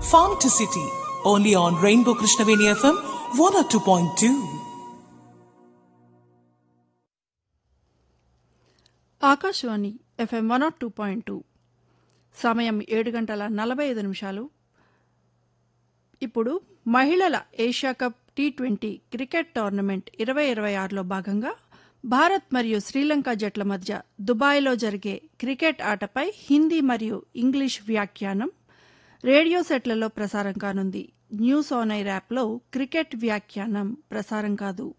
Farm to City, only on Rainbow Krishnaveni FM 102.2. Akashvani FM one nought two point two సమయం ఏడు గంటల నలభై ఐదు నిమిషాలు ఇప్పుడు మహిళల Asia cup T twenty cricket tournament ఇరవై ఇరవై ఆరులో భాగంగా భారత్ మరియు శ్రీలంక జట్ల మధ్య దుబాయ్లో జరిగే క్రికెట్ ఆటపై హిందీ మరియు ఇంగ్లీష్ వ్యాఖ్యానం రేడియో సెట్లలో ప్రసారం కానుంది న్యూస్ ఆన్ ఐర్ యాప్లో క్రికెట్ వ్యాఖ్యానం ప్రసారం కాదు